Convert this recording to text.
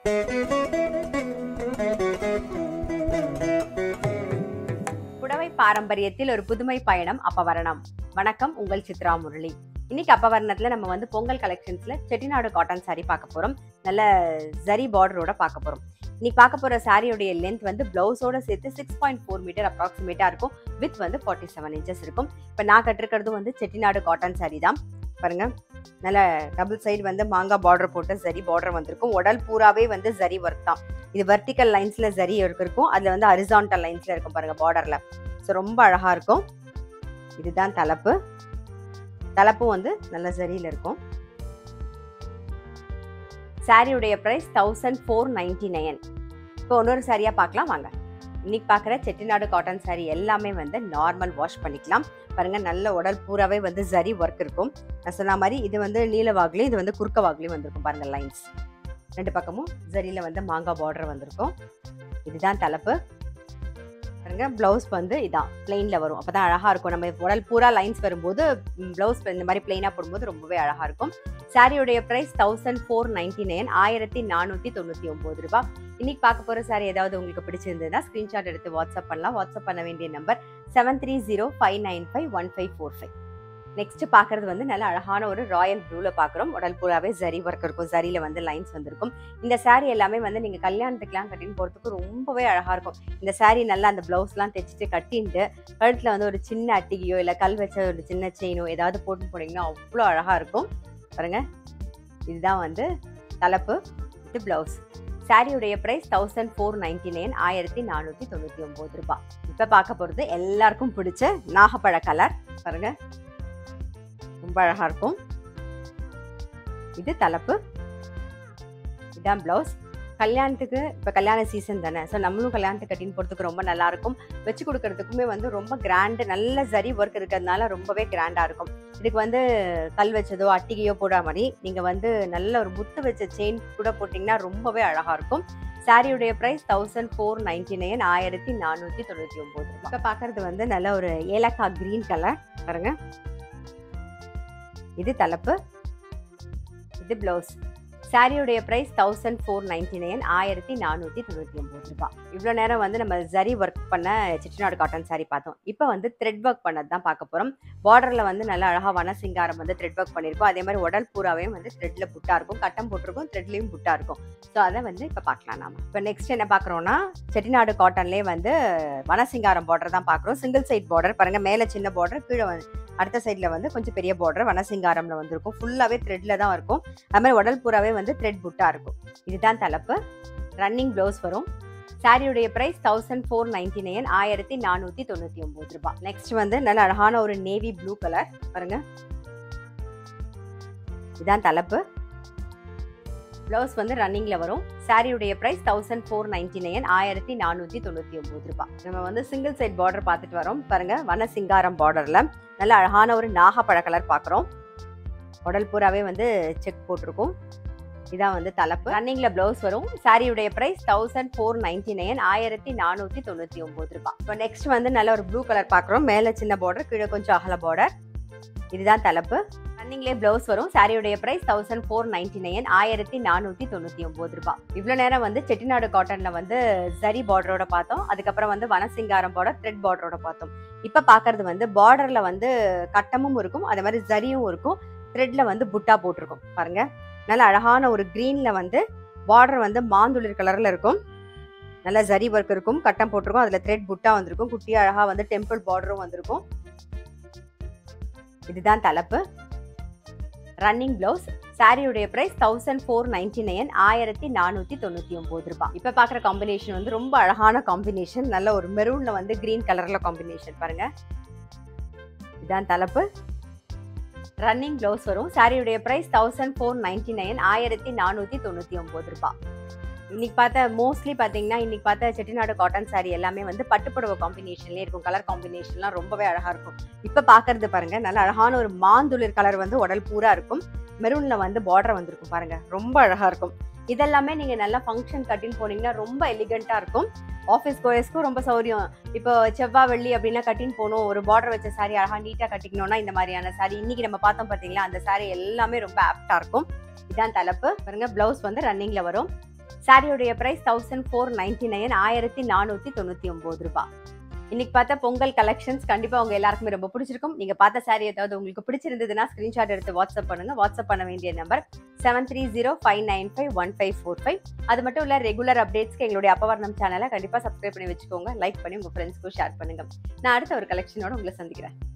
புடவை பாரம்பரியத்தில் ஒரு புதுமை பயணம் அப்பவரணம் வணக்கம் உங்கள் சித்ரா முரளி இன்னைக்கு அப்பவரணத்துல நம்ம வந்து பொங்கல் கலெக்ஷன்ஸ்ல செட்டிநாடு காட்டன் saree பார்க்க போறோம் நல்ல ஜரி பார்டரோட பார்க்க போறோம் இன்னைக்கு பார்க்க போற சாரியோடைய லென்த் வந்து பிளவுஸோட சேர்த்து சிக்ஸ் பாயிண்ட் ஃபோர் மீட்டர் அப்ராக்சிமேட்டா இருக்கும் வித் வந்து ஃபார்ட்டி செவன் இன்ச்சஸ் இருக்கும் இப்போ நான் கட்டிருக்கிறது வந்து செட்டிநாடு காட்டன் saree தான் பாருங்க நல்ல டபுள் சைடு வந்து மாங்காய் பார்டர் போட்டு ஜரி பார்டர் வந்திருக்கும் உடல் பூராவே வந்து ஜரி ஒர்க் தான் இது வெர்டிக்கல் லைன்ஸ்ல ஜரி இருக்கும் அதுல வந்து ஹரிசான்டல் லைன்ஸ்ல இருக்கும் பாருங்க பார்டர்ல ஸோ ரொம்ப அழகா இருக்கும் இதுதான் தலைப்பு தலைப்பும் வந்து நல்ல ஜரியில இருக்கும் சாரியுடைய price thousand four ninety nine இப்போ இன்னொரு சாரியா பார்க்கலாம் வாங்க இன்னைக்கு பார்க்குற செட்டிநாடு காட்டன் saree எல்லாமே வந்து நார்மல் வாஷ் பண்ணிக்கலாம் பாருங்க நல்ல உடல் பூராவே வந்து ஜரி ஒர்க் இருக்கும் நான் சொன்ன மாதிரி இது வந்து நீல வாகுலையும் இது வந்து குறுக்க வாகுலையும் வந்திருக்கும் பாருங்க லைன்ஸ் ரெண்டு பக்கமும் ஜரியில வந்து மாங்காய் பார்டர் வந்திருக்கும் இதுதான் தலைப்பு பாருங்க பிளவுஸ் வந்து இதான் பிளெயின்ல வரும் அப்பதான் அழகா இருக்கும் நம்ம உடல் பூரா லைன்ஸ் வரும்போது பிளவுஸ் இந்த மாதிரி பிளெயினா போடும்போது ரொம்பவே அழகா இருக்கும் சாரியுடைய price thousand four ninety nine ஆயிரத்தி நானூத்தி தொண்ணூத்தி ஒன்பது ரூபாய் இன்னைக்கு பார்க்க போற சாரி ஏதாவது உங்களுக்கு பிடிச்சிருந்ததுன்னா ஸ்கிரீன்ஷாட் எடுத்து வாட்ஸ்அப் பண்ணலாம் வாட்ஸ்அப் பண்ண வேண்டிய number seven three zero five nine five one five four five next பார்க்கறது வந்து நல்ல அழகான ஒரு ராயல் ப்ளூல பார்க்குறோம் உடல் பூராவே ஜரி ஒர்க் இருக்கும் ஜரியில வந்து லைன்ஸ் வந்திருக்கும் இந்த saree எல்லாமே வந்து நீங்க கல்யாணத்துக்குலாம் கட்டின்னு போறதுக்கு ரொம்பவே அழகா இருக்கும் இந்த saree நல்லா அந்த பிளவுஸ்லாம் தைச்சிட்டு கட்டிட்டு கழுத்துல வந்து ஒரு சின்ன அட்டிகையோ இல்லை கல் வச்ச ஒரு சின்ன செயினோ ஏதாவது போட்டு போனீங்கன்னா அவ்வளோ அழகா இருக்கும் பாருங்க இதுதான் வந்து தலைப்பு இது பிளவுஸ் சாரியுடைய price thousand four ninety nine ஆயிரத்தி நானூற்றி தொண்ணூற்றி ஒம்பது ரூபாய் இப்போ பார்க்க போகிறது எல்லாருக்கும் பிடிச்ச நாகப்பழ கலர் பாருங்க ரொம்ப அழகா இருக்கும் இது தலைப்பு இதான் பிளவுஸ் கல்யாணத்துக்கு இப்போ கல்யாண சீசன் தானே ஸோ நம்மளும் கல்யாணத்துக்கு கட்டின்னு போகிறதுக்கு ரொம்ப நல்லா இருக்கும் வச்சு கொடுக்கறதுக்குமே வந்து ரொம்ப கிராண்டு நல்ல சரி ஒர்க் இருக்கிறதுனால ரொம்பவே கிராண்டாக இருக்கும் இதுக்கு வந்து கல் வச்சதோ அட்டிகையோ போடா மாதிரி நீங்கள் வந்து நல்ல ஒரு முத்து வச்ச செயின் கூட போட்டிங்கன்னா ரொம்பவே அழகாக இருக்கும் சாரியுடைய price thousand four ninety nine ஆயிரத்தி நானூற்றி தொண்ணூற்றி ஒம்பது ரூபாய் இப்போ பார்க்குறது வந்து நல்ல ஒரு ஏலக்காய் க்ரீன் கலர் பாருங்க இது தலைப்பு இது பிளவுஸ் சாரியுடைய price thousand four ninety nine ஆயிரத்தி நானூற்றி தொண்ணூற்றி ஒம்பது ரூபாய் இவ்வளோ நேரம் வந்து நம்ம ஜரி ஒர்க் பண்ண செட்டிநாடு காட்டன் saree பார்த்தோம் இப்போ வந்து த்ரெட் ஒர்க் பண்ணது தான் பார்க்க போகிறோம் பார்டரில் வந்து நல்ல அழகாக வன சிங்காரம் வந்து த்ரெட் ஒர்க் பண்ணியிருக்கோம் அதே மாதிரி உடல் பூராவையும் வந்து த்ரெட்டில் புட்டா இருக்கும் கட்டம் போட்டிருக்கும் த்ரெட்லேயும் புட்டா இருக்கும் ஸோ அதை வந்து இப்போ பார்க்கலாம் நாம இப்போ நெக்ஸ்ட் என்ன பார்க்குறோன்னா செட்டிநாடு காட்டன்லேயே வந்து வனசிங்காரம் பார்டர் தான் பார்க்குறோம் சிங்கிள் சைட் பார்டர் பாருங்கள் மேலே சின்ன பார்டர் கீழே வந்து அடுத்த சைடில் வந்து கொஞ்சம் பெரிய பார்டர் வனசிங்காரம்ல வந்திருக்கும் ஃபுல்லாகவே த்ரெட்டில் தான் இருக்கும் அது மாதிரி உடல் பூராவே வந்து த்ரெட் புட்டா இருக்கும் இதுதான் தலைப்பு ரன்னிங் ப்ளவுஸ் வரும் சாரியுடைய price thousand four ninety nine ஆயிரத்தி நானூற்றி தொண்ணூற்றி ஒம்பது ரூபாய் நெக்ஸ்ட் வந்து நல்ல அழகான ஒரு நேவி ப்ளூ கலர் பாருங்க இதான் தலைப்பு ப்ளவுஸ் வந்து ரன்னிங்ல வரும் சாரியுடைய price thousand four ninety nine ஆயிரத்தி நானூற்றி தொண்ணூற்றி ஒம்பது ரூபாய் நம்ம வந்து சிங்கிள் சைட் பார்டர் பார்த்துட்டு வரோம் பாருங்க வன சிங்காரம் பார்டர்ல நல்ல அழகான ஒரு நாகப்பழ கலர் பார்க்குறோம் உடல் பூராவே வந்து செக் போட்டிருக்கும் இதான் வந்து தலைப்பு ரன்னிங்ல பிளவுஸ் வரும் சாரியுடைய price thousand four ninety nine ஆயிரத்தி நானூற்றி தொண்ணூற்றி ஒம்பது ரூபாய் இப்போ நெக்ஸ்ட் வந்து நல்ல ஒரு ப்ளூ கலர் பார்க்குறோம் மேலே சின்ன பார்டர் கீழே கொஞ்சம் அகல பார்டர் இதுதான் தலைப்பு ரன்னிங்லேயே பிளவுஸ் வரும் சாரியுடைய price thousand four ninety nine ஆயிரத்தி நானூற்றி தொண்ணூற்றி ஒம்பது ரூபாய் இவ்வளோ நேரம் வந்து செட்டிநாடு காட்டனில் வந்து ஜரி பார்டரோட பார்த்தோம் அதுக்கப்புறம் வந்து வனசிங்காரம் பார்டர் த்ரெட் பார்டரோட பார்த்தோம் இப்போ பார்க்கறது வந்து பார்டரில் வந்து கட்டமும் இருக்கும் அதே மாதிரி ஜரியும் இருக்கும் த்ரெட்ல வந்து புட்டா போட்டிருக்கும் பாருங்க நல்ல அழகான ஒரு க்ரீன்ல வந்து பார்டர் வந்து மாந்துளிர் கலர்ல இருக்கும் நல்ல ஜரி ஒர்க் இருக்கும் கட்டம் போட்டிருக்கும் அதுல த்ரெட் புட்டா வந்திருக்கும் குட்டி அழகா வந்து டெம்பிள் பார்டரும் வந்திருக்கும் இதுதான் தலைப்பு ரன்னிங் பிளவுஸ் சாரியுடைய price thousand four ninety nine ஆயிரத்தி நானூற்றி தொண்ணூற்றி ஒம்பது ரூபாய் இப்போ பார்க்குற காம்பினேஷன் வந்து ரொம்ப அழகான காம்பினேஷன் நல்ல ஒரு மெரூனில் வந்து க்ரீன் கலரில் காம்பினேஷன் பாருங்க இதான் தலைப்பு ரன்னிங் ப்ளவுஸ் வரும் சாரியுடைய price thousand four ninety nine ஆயிரத்தி நானூற்றி தொண்ணூற்றி ஒம்பது ரூபாய் இன்னைக்கு பார்த்த மோஸ்ட்லி பார்த்தீங்கன்னா இன்னைக்கு பார்த்த செட்டிநாடு காட்டன் saree எல்லாமே வந்து பட்டுப்புடவை காம்பினேஷன்லேயே இருக்கும் கலர் காம்பினேஷன்லாம் ரொம்பவே அழகாக இருக்கும் இப்போ பார்க்கறது பாருங்க நல்ல அழகான ஒரு மாந்துளிர் கலர் வந்து உடல் பூரா இருக்கும் மெரூன்ல வந்து பார்டர் வந்திருக்கும் பாருங்க ரொம்ப அழகா இருக்கும் இதெல்லாமே நீங்க நல்லா ஃபங்க்ஷன் கட்டின்னு போனீங்கன்னா ரொம்ப எலிகண்டா இருக்கும் ஆஃபீஸ் கோயஸ்க்கும் ரொம்ப சௌரியம் இப்போ செவ்வாய் வெள்ளி அப்படின்னா கட்டின்னு போகணும் ஒரு பார்டர் வச்ச saree அழகா நீட்டா கட்டிக்கணும்னா இந்த மாதிரியான saree இன்னைக்கு நம்ம பார்த்தோம் பாத்தீங்களா அந்த saree எல்லாமே ரொம்ப ஆப்டா இருக்கும் இதான் தலைப்பு பாருங்க பிளவுஸ் வந்து ரன்னிங்ல வரும் சாரியோடைய price thousand four ninety nine ஆயிரத்தி நானூத்தி தொண்ணூத்தி ஒன்பது ரூபாய் இன்னைக்கு பார்த்த பொங்கல் கலெக்ஷன்ஸ் கண்டிப்பா உங்க எல்லாருக்குமே ரொம்ப பிடிச்சிருக்கும் நீங்க பார்த்த சாரி ஏதாவது உங்களுக்கு பிடிச்சிருந்ததுன்னா ஸ்கிரீன்ஷாட் எடுத்து வாட்ஸ்அப் பண்ணுங்க வாட்ஸ்அப் பண்ண வேண்டிய number seven three zero five nine five one five four five அது மட்டும் இல்ல ரெகுலர் அப்டேட்ஸ்க்கு எங்களுடைய அப்பவர்ணம் சேனலை கண்டிப்பா சப்ஸ்கிரைப் பண்ணி வச்சுக்கோங்க லைக் பண்ணி உங்க ஃப்ரெண்ட்ஸ்க்கும் ஷேர் பண்ணுங்க நான் அடுத்த ஒரு கலெக்ஷனோட உங்களை சந்திக்கிறேன்